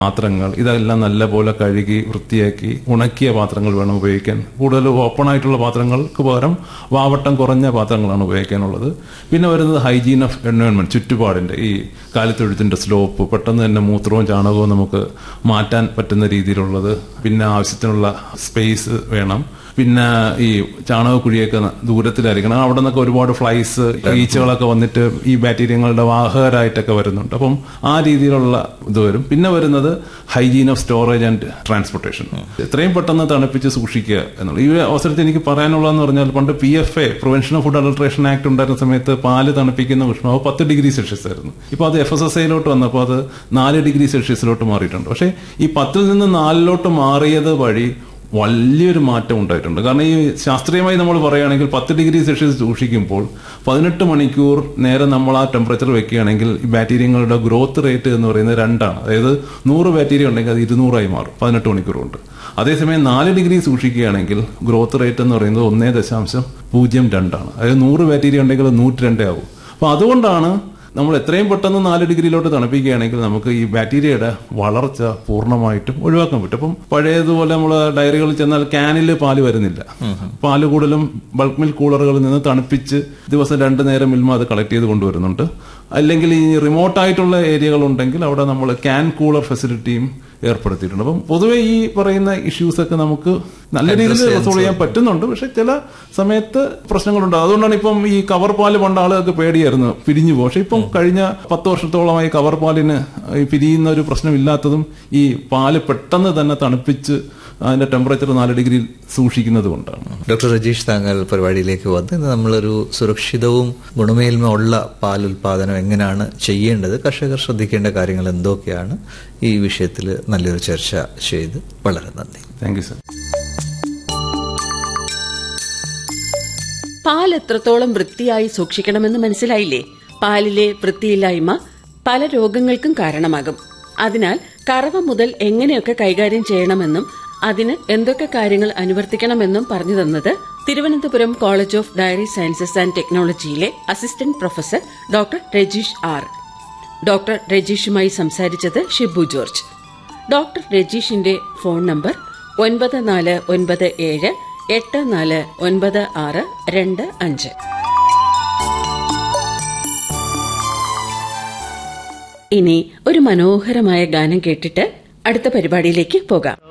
പാത്രങ്ങൾ ഇതെല്ലാം നല്ലപോലെ കഴുകി വൃത്തിയാക്കി ഉണക്കിയ പാത്രങ്ങൾ വേണം ഉപയോഗിക്കാൻ കൂടുതൽ ഓപ്പൺ ആയിട്ടുള്ള പാത്രങ്ങൾക്ക് പകരം വാവട്ടം കുറഞ്ഞ പാത്രങ്ങളാണ് ഉപയോഗിക്കാനുള്ളത് പിന്നെ വരുന്നത് ഹൈജീൻ ഓഫ് എൻവയോൺമെന്റ് ചുറ്റുപാടിന്റെ ഈ കാലിത്തൊഴുത്തിന്റെ സ്ലോപ്പ് പെട്ടെന്ന് തന്നെ മൂത്രവും ചാണകവും നമുക്ക് മാറ്റാൻ പറ്റുന്ന രീതിയിലുള്ളത് പിന്നെ ആവശ്യത്തിനുള്ള സ്പേസ് വേണം പിന്നെ ഈ ചാണകക്കുഴിയൊക്കെ ദൂരത്തിലായിരിക്കണം അവിടെ നിന്നൊക്കെ ഒരുപാട് ഫ്ലൈസ് ഈച്ചകളൊക്കെ വന്നിട്ട് ഈ ബാക്ടീരിയങ്ങളുടെ വാഹകരായിട്ടൊക്കെ വരുന്നുണ്ട് അപ്പം ആ രീതിയിലുള്ള ഇത് വരും പിന്നെ വരുന്നത് hygiene of storage and transportation എത്രയും പെട്ടെന്ന് തണുപ്പിച്ച് സൂക്ഷിക്കുക എന്നുള്ളത് ഈ അവസരത്തിൽ എനിക്ക് പറയാനുള്ളതെന്ന് പറഞ്ഞാൽ പണ്ട് P F A prevention of food adulteration act ഉണ്ടായിരുന്ന സമയത്ത് പാല് തണുപ്പിക്കുന്ന ഉഷ്ണാവ് പത്ത് ഡിഗ്രി സെൽഷ്യസ് ആയിരുന്നു ഇപ്പോൾ അത് എഫ് എസ് എസ് ഐയിലോട്ട് വന്നപ്പോൾ അത് നാല് ഡിഗ്രി സെൽഷ്യസിലോട്ട് മാറിയിട്ടുണ്ട് പക്ഷേ ഈ പത്തിൽ നിന്ന് നാലിലോട്ട് മാറിയത് വഴി വലിയൊരു മാറ്റം ഉണ്ടായിട്ടുണ്ട് കാരണം ഈ ശാസ്ത്രീയമായി നമ്മൾ പറയുകയാണെങ്കിൽ പത്ത് ഡിഗ്രി സെൽഷ്യസ് സൂക്ഷിക്കുമ്പോൾ പതിനെട്ട് മണിക്കൂർ നേരെ നമ്മൾ ആ ടെമ്പറേച്ചർ വെക്കുകയാണെങ്കിൽ ഈ ബാക്ടീരിയങ്ങളുടെ ഗ്രോത്ത് റേറ്റ് എന്ന് പറയുന്നത് രണ്ടാണ് അതായത് നൂറ് ബാക്ടീരിയ ഉണ്ടെങ്കിൽ അത് ഇരുന്നൂറായി മാറും പതിനെട്ട് മണിക്കൂർ കൊണ്ട് അതേസമയം നാല് ഡിഗ്രി സൂക്ഷിക്കുകയാണെങ്കിൽ ഗ്രോത്ത് റേറ്റ് എന്ന് പറയുന്നത് ഒന്നേ ദശാംശം പൂജ്യം രണ്ടാണ് അതായത് നൂറ് ബാക്ടീരിയ ഉണ്ടെങ്കിൽ അത് നൂറ്റി രണ്ടേ ആവും അപ്പോൾ അതുകൊണ്ടാണ് നമ്മൾ എത്രയും പെട്ടെന്ന് നാല് ഡിഗ്രിയിലോട്ട് തണുപ്പിക്കുകയാണെങ്കിൽ നമുക്ക് ഈ ബാക്ടീരിയയുടെ വളർച്ച പൂർണ്ണമായിട്ടും ഒഴിവാക്കാൻ പറ്റും അപ്പം പഴയതുപോലെ നമ്മൾ ഡയറികളിൽ ചെന്നാൽ ക്യാനിൽ പാല് വരുന്നില്ല പാല് കൂടുതലും ബൾക്ക് മിൽക്ക് കൂളറുകളിൽ നിന്ന് തണുപ്പിച്ച് ദിവസം രണ്ടു നേരം മിൽമ അത് കളക്ട് ചെയ്ത് കൊണ്ടുവരുന്നുണ്ട് അല്ലെങ്കിൽ ഈ റിമോട്ടായിട്ടുള്ള ഏരിയകൾ ഉണ്ടെങ്കിൽ അവിടെ നമ്മൾ ക്യാൻ കൂളർ ഫെസിലിറ്റിയും ഏർപ്പെടുത്തിയിട്ടുണ്ട് അപ്പം പൊതുവെ ഈ പറയുന്ന ഇഷ്യൂസ് ഒക്കെ നമുക്ക് നല്ല രീതിയിൽ റിസോൾവ് ചെയ്യാൻ പറ്റുന്നുണ്ട് പക്ഷെ ചില സമയത്ത് പ്രശ്നങ്ങളുണ്ട് അതുകൊണ്ടാണ് ഇപ്പം ഈ കവർ പാല് പണ്ട് ആളുകൾക്ക് പേടിയായിരുന്നു പിരിഞ്ഞു പോകും പക്ഷെ ഇപ്പം കഴിഞ്ഞ പത്ത് വർഷത്തോളമായി കവർ പാലിന് ഈ പിരിയുന്ന ഒരു പ്രശ്നമില്ലാത്തതും ഈ പാല് പെട്ടെന്ന് തന്നെ തണുപ്പിച്ച് അതിന്റെ ടെമ്പറേച്ചർ നാല് ഡിഗ്രിയിൽ സൂക്ഷിക്കുന്നത് കൊണ്ടാണ് ഡോക്ടർ രജീഷ് താങ്കൾ പരിപാടിയിലേക്ക് വന്ന് ഇന്ന് നമ്മളൊരു സുരക്ഷിതവും ഗുണമേന്മ ഉള്ള പാൽ ഉൽപാദനം എങ്ങനെയാണ് ചെയ്യേണ്ടത് കർഷകർ ശ്രദ്ധിക്കേണ്ട കാര്യങ്ങൾ എന്തൊക്കെയാണ് ഈ വിഷയത്തിൽ നല്ലൊരു ചർച്ച ചെയ്ത് വളരെ നന്ദി താങ്ക് യു സർ പാൽ എത്രത്തോളം വൃത്തിയായി സൂക്ഷിക്കണമെന്ന് മനസ്സിലായില്ലേ പാലിലെ വൃത്തിയില്ലായ്മ പല രോഗങ്ങൾക്കും കാരണമാകും അതിനാൽ കറവ മുതൽ എങ്ങനെയൊക്കെ കൈകാര്യം ചെയ്യണമെന്നും അതിന് എന്തൊക്കെ കാര്യങ്ങൾ അനുവർത്തിക്കണമെന്നും പറഞ്ഞു തന്നത് Thiruvananthapuram college of dairy sciences and ടെക്നോളജിയിലെ assistant professor doctor Rajeesh R doctor രജീഷുമായി സംസാരിച്ചത് ഷിബു ജോർജ് ഡോക്ടർ രജീഷിന്റെ ഫോൺ നമ്പർ ഒൻപത് നാല് ഒൻപത് ഏഴ് എട്ട് നാല് ഒൻപത് ആറ് രണ്ട് അഞ്ച് ഇനി ഒരു മനോഹരമായ ഗാനം കേട്ടിട്ട് അടുത്ത പരിപാടിയിലേക്ക് പോകാം